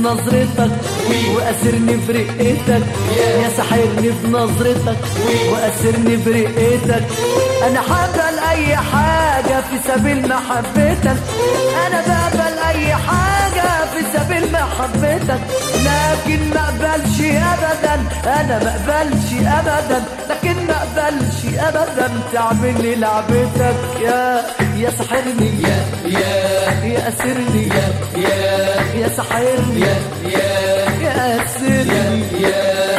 بنظرتك واسرني برقتك يا ساحرني بنظرتك واسرني برقتك انا حبل اي حاجه في سبيل محبتك انا بقبل اي حاجه في سبيل محبتك لكن ما اقبلش ابدا انا ما اقبلش ابدا لكن ما اقبلش ابدا تعمل لي لعبتك يا يا ساحرني يا يا يا اسرني يا يا يا ساحرني يا يا يا اسرني يا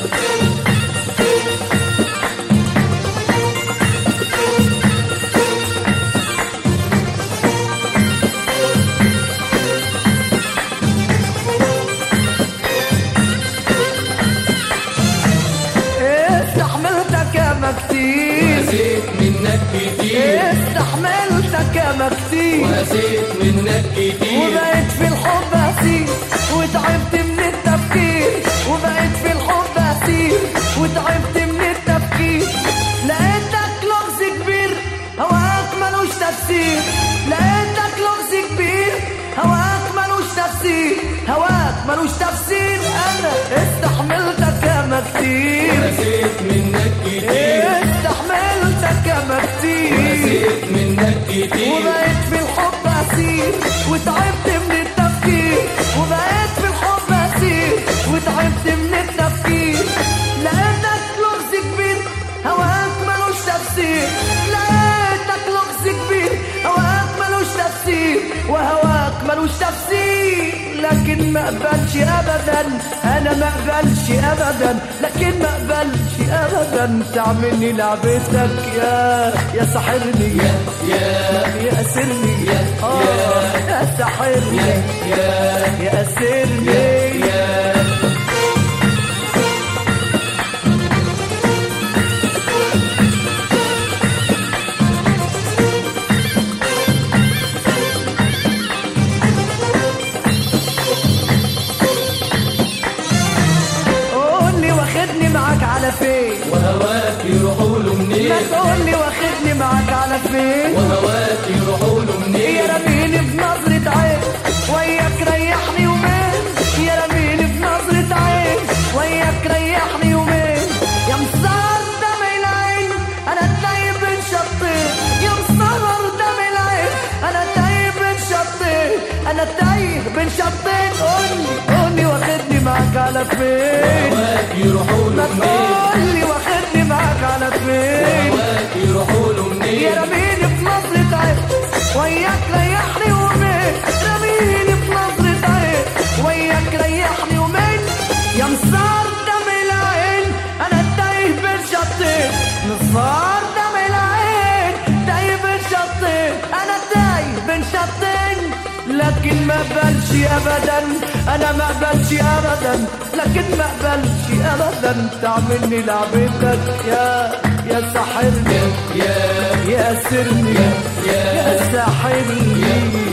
استحملتك يا كتير وزيت منك كتير استحملتك يا كتير وزيت منك كتير وبقيت في الحب اسير وتعبت من التفكير وبقيت في الحب اسير وتعبت من التفكير لقيتك لغز كبير هواك ملوش تفسير لقيتك لغز كبير هواك ملوش تفسير هواك ملوش تفسير انا استحملتك يا كتير وزيت منك كتير استحملتك يا كتير وزيت منك كتير وبقيت في الحب اسير وتعبت من التفكير وبقيت في الحب اسير وتعبت من التفكير لقيتك لغز كبير هواك ملوش تفسير لقيتك لغز كبير هواك ملوش تفسير وهواك ملوش تفسير لكن ما اقبلش ابدا انا ما اقبلش ابدا لكن ما اقبلش ابدا تعملني لعبتك يا يا ساحرني يا يا يا اسرني يا آه يا ساحرني يا يا اسرني يا قول لي واخدني معاك على فين وهواك يروحوا له ما منين تقول لي واخدني معاك على فين وهواك يروحوا له منين يا رميني بنظرة عين وياك ريحني يومين يا رميني بنظرة عين وياك ريحني يومين يا مسهر دم العين انا تايب بين شطين يا مسهر دم العين انا تايب بين شطين انا تايه بين شطين قولي قولي واخدني معاك على فين وهواك يروحوا ما له منين تقولي واخدني معاك على فين وهواك يروحوا له منين يا رميني في نظرة عين وياك ريحني يومين رميني في نظرة عين وياك ريحني يومين يا مسار دم العين انا تايه بين شطين مسار دم العين تايه بين شطين انا تايه بين شطين لكن ما اقبلش ابدا انا ما اقبلش ابدا لكن ما اقبلش ابدا تعملني لعبتك يا يا ساحرني يا يا سرني يا ساحرني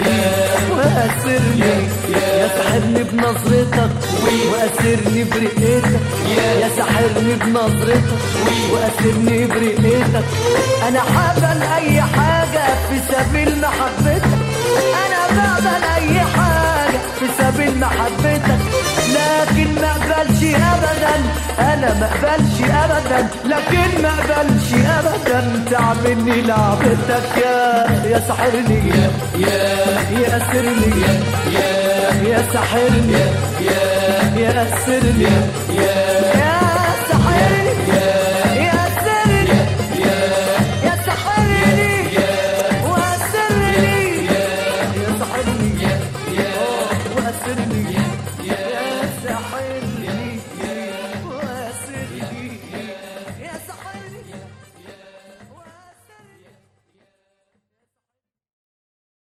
واسرني يا ساحرني بنظرتك واسرني برقتك يا ساحرني بنظرتك واسرني برقتك انا حبل اي حاجه في سبيل محبتك انا بقبل اي حاجه في سبيل محبتك لكن ما اقبلش ابدا انا ما اقبلش ابدا لكن ما اقبلش ابدا تعملني لعبتك يا يا ساحرني يا يا يا اسرني يا يا ساحرني يا يا اسرني يا يا ساحرني يا اسرني يا ساحرني واسرني يا ساحرني واسرني